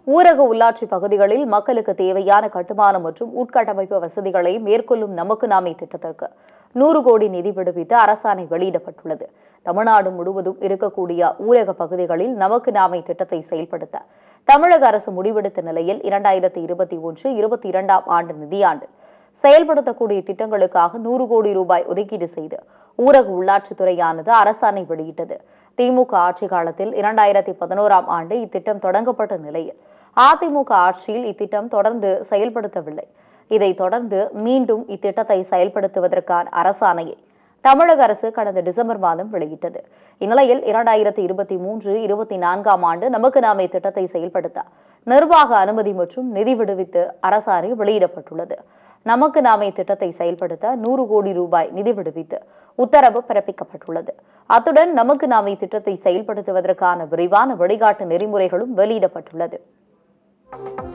ஊரக உள்ளாட்சி பகுதிகளில் மக்களுக்கு தேவையான கட்டுமானம் மற்றும் உட்கட்டமைப்பு வசதிகளை மேற்கொள்ளும் நமக்கு நாமே திட்டத்திற்கு நூறு கோடி நிதி விடுவித்து அரசாணை வெளியிடப்பட்டுள்ளது தமிழ்நாடு முழுவதும் இருக்கக்கூடிய ஊரக பகுதிகளில் நமக்கு நாமே திட்டத்தை செயல்படுத்த தமிழக அரசு முடிவெடுத்த நிலையில் இரண்டாயிரத்தி இருபத்தி ஒன்று இருபத்தி இரண்டாம் ஆண்டு நிதியாண்டு செயல்படுத்தக்கூடிய திட்டங்களுக்காக நூறு கோடி ரூபாய் ஒதுக்கீடு செய்து ஊரக உள்ளாட்சித்துறையானது அரசாணை வெளியிட்டது திமுக ஆட்சி காலத்தில் இரண்டாயிரத்தி பதினோராம் ஆண்டு இத்திட்டம் தொடங்கப்பட்ட நிலையில் அதிமுக ஆட்சியில் இத்திட்டம் தொடர்ந்து செயல்படுத்தவில்லை இதைத் தொடர்ந்து மீண்டும் இத்திட்டத்தை செயல்படுத்துவதற்கான அரசாணையை தமிழக அரசு கடந்த டிசம்பர் மாதம் வெளியிட்டது இந்நிலையில் இரண்டாயிரத்தி இருபத்தி மூன்று இருபத்தி நான்காம் ஆண்டு நமக்கு நாமே திட்டத்தை செயல்படுத்த நிர்வாக அனுமதி மற்றும் நிதி விடுவித்து அரசாணை வெளியிடப்பட்டுள்ளது நமக்கு நாமே திட்டத்தை செயல்படுத்த நூறு கோடி ரூபாய் நிதி விடுவித்து உத்தரவு பிறப்பிக்கப்பட்டுள்ளது அத்துடன் நமக்கு நாமே திட்டத்தை செயல்படுத்துவதற்கான விரிவான வழிகாட்டு நெறிமுறைகளும் வெளியிடப்பட்டுள்ளது